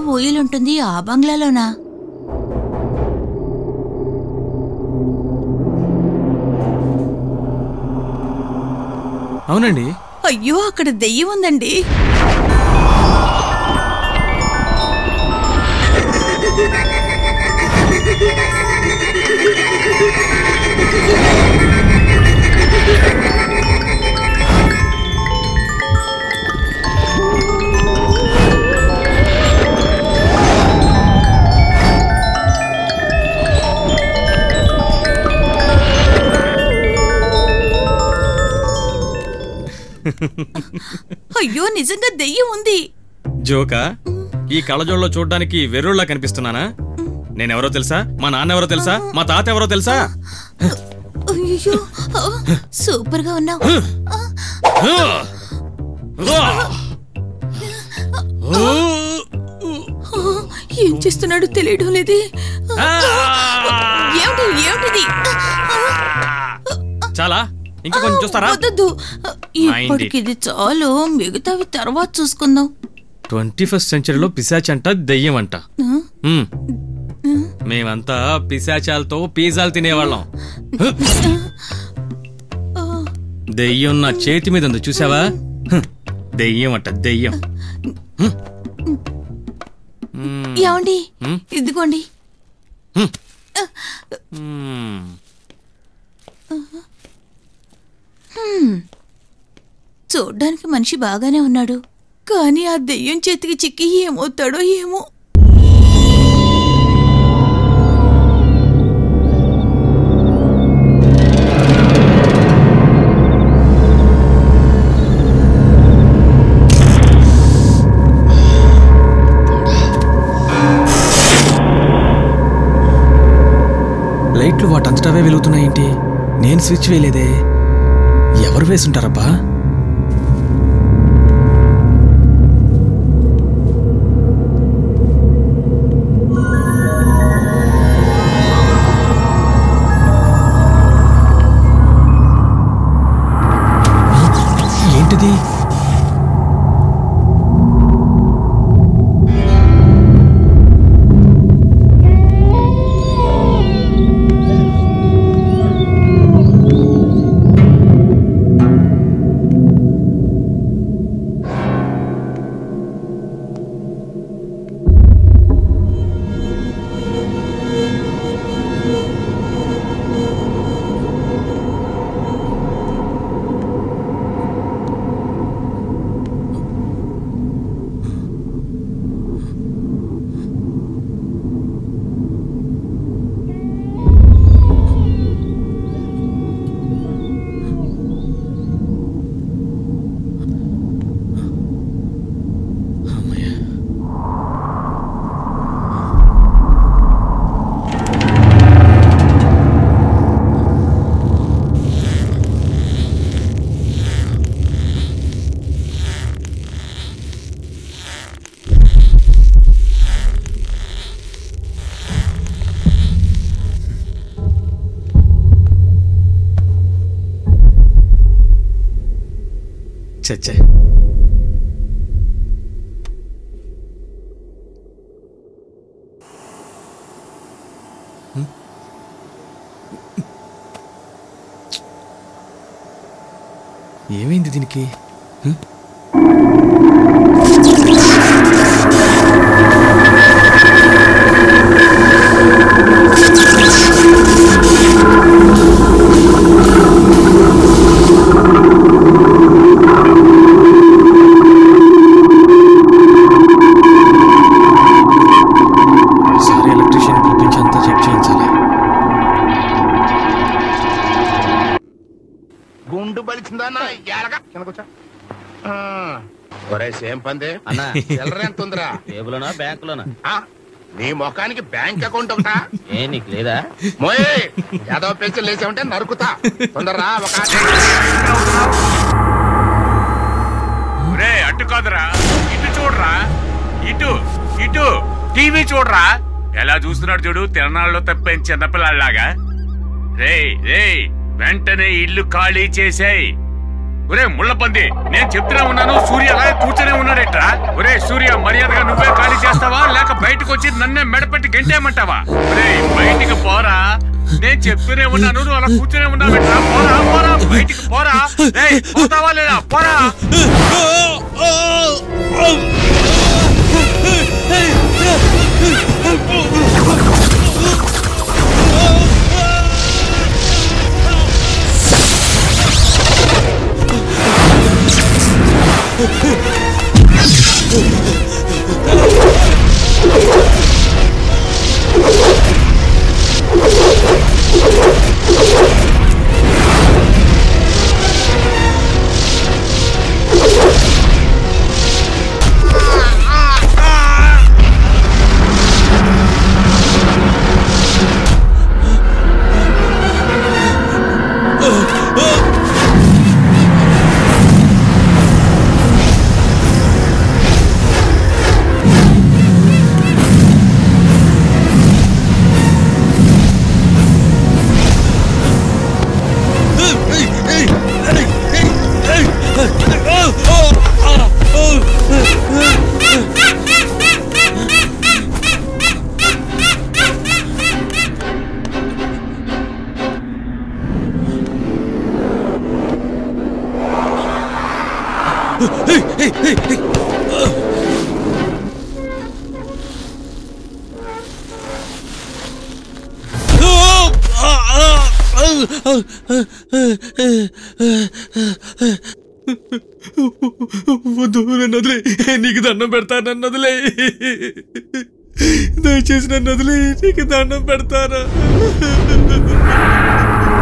ఊయలుంటుంది ఆ బంగ్లాలోనా అవునండి అయ్యో అక్కడ దెయ్యం ఉందండి అయ్యో నిజంగా దెయ్యం ఉంది జోకా ఈ కళ్ళజోళ్ళలో చూడడానికి వెర్రుళ్ళ కనిపిస్తున్నానా నేనెవరో తెలుసా మా నాన్న ఎవరో తెలుసా మా తాత ఎవరో తెలుసా అయ్యో సూపర్ గా ఉన్నావు ఏం చేస్తున్నాడో తెలియడం లేదే ఏమిటి ఏమిటిది చాలా ఇంకా కొంచెం చూస్తారా వద్దొద్దు ఇప్పటికి ఇది చాలు మిగతావి తర్వాత చూసుకుందాం ట్వంటీ ఫస్ట్ సెంచరీలో పిశాచంట దెయ్యం అంట ఆ? మ్మ్. మేమంతా పిశాచాలతో పిజ్జాలు తినేవాళ్ళం దెయ్యం నా చేతి మీద ఉంది చూసావా హ్, దెయ్యం అంట దెయ్యం హ్మ్. మ్మ్. ఏమండి హ్మ్? ఇదిగోండి మ్మ్. హ్మ్. చూడ్డానికి మనిషి బాగానే ఉన్నాడు కానీ ఆ దెయ్యం చేతికి చిక్కి ఏమవుతాడో ఏమో లైట్లు వాటంతటవే వెలుగుతున్నాయేంటి నేను స్విచ్ వేయలేదే ఎవరు వేసుంటారబ్బా ఏంటిది చచ్చే ఏమైంది దీనికి హ్మ్? ఈసారి ఎలక్ట్రీషియన్ పిలిపించి అంతా చెక్ చేయించాలి గుండు బలిచిందన్నా ఎలగా కిందకొచ్చా ఒరే సేమ్ పంది అన్నా చిల్లర ఎంత ఉందిరా టేబుల్లోనా బ్యాంకులోనా ఆ, నీ ముఖానికి బ్యాంక్ అకౌంట్ ఒకటా ఏ నీకు లేదా మోయే ఏదో పెన్షన్ లేచామంటే నరుకుతా తొందరరా ఒక ఒరే అటు కాదురా ఇటు చూడరా ఇటు ఇటు టీవీ చూడరా ఎలా చూస్తున్నాడు చూడు తిరణాల్లో తప్పిన చిన్నపిల్లలాగా రేయ్ రేయ్ వెంటనే ఇల్లు ఖాళీ చేసేయ్ ఒరే ముళ్ళపంది నేను చెప్తూనే ఉన్నాను సూర్య అలాగే కూర్చొనే ఉన్నాడేట్రా ఒరే సూర్య మర్యాదగా నువ్వే ఖాళీ చేస్తావా లేక బయటకు వచ్చి నన్నే మెడపెట్టి గంటేయమంటావా ఒరే బయటికి పోరా నేను చెప్తూనే ఉన్నాను నువ్వు అలా కూర్చొనే ఉన్నావేట్రా పోరా పోరా బయటికి పోరా రేయ్, పోతావా లేదా పోరా వద్దు నన్ను వదిలే నీకు దండం పెడతాను నన్ను వదిలే దయచేసి నన్ను వదిలే నీకు దండం పెడతానా